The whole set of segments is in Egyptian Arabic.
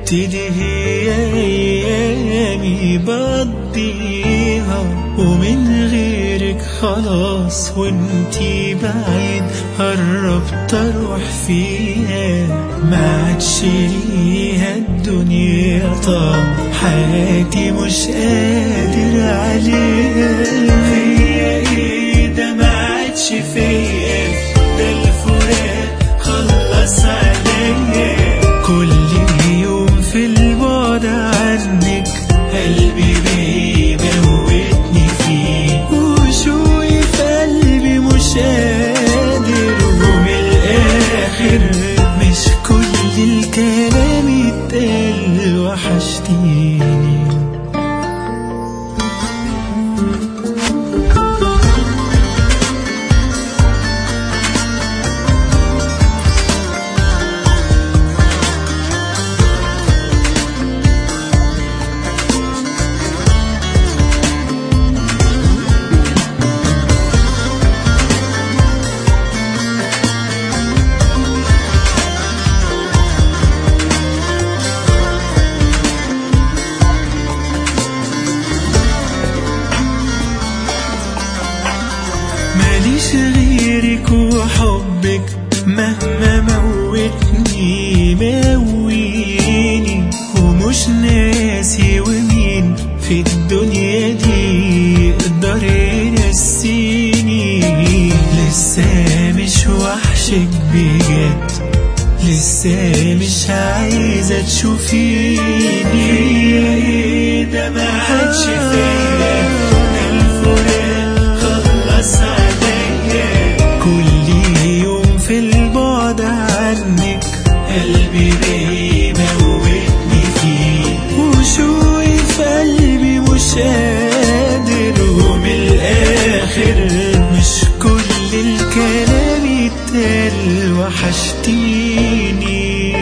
تبتدي هي أيامي بقضيها ومن غيرك خلاص وانتي بعيد قربت اروح فيها ما عادش ليها الدنيا طعم حياتي مش قادر عليها فيا ايه ده ما عادش فيا ده الفراق خلص عليا كل يوم في البعد عنك قلبي بيموتني فيه وشوقي في قلبي مش قادر ومن الآخر مش كل الكلام يتقال وحشتيني ماليش غيرك وحبك مهما موتني مويني ومش ناسي ومين في الدنيا دي يقدر ينسيني لسه مش وحشك بجد لسه مش عايزة تشوفيني ده ما عادش فيا الفراق خلص عليا كل يوم في البعد عنك قلبي بيموتني فيه وشوقي في قلبي مش قادر ومن الآخر مش كل الكلام يتقال وحشتيني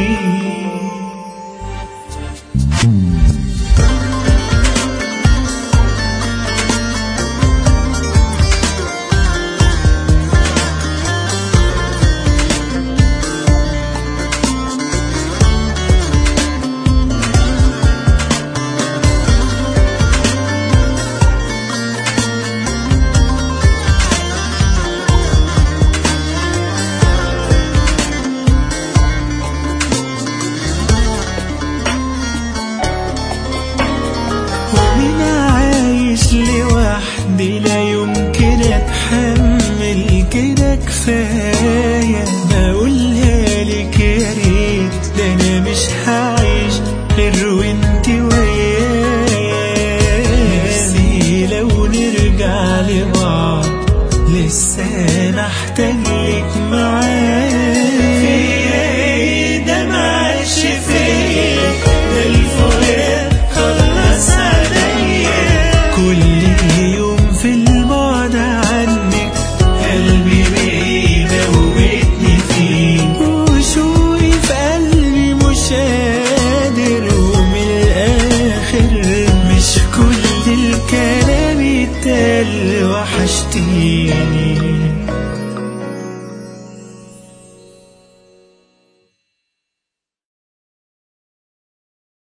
ومين عايش لوحدي لا يمكن اتحمل كده كفايه بقولها لك يا ريت ده انا مش هعيش غير وانت ويايا نفسي لو نرجع لبعض لسه محتاج لك معايا فيا ايه ده ما عادش فيا ده الفراق خلص عليا كل يوم في البعد عنك قلبي بيموتني فيه وشوقي في قلبي مش قادر ومن الآخر مش كل الكلام يتقال وحشتيني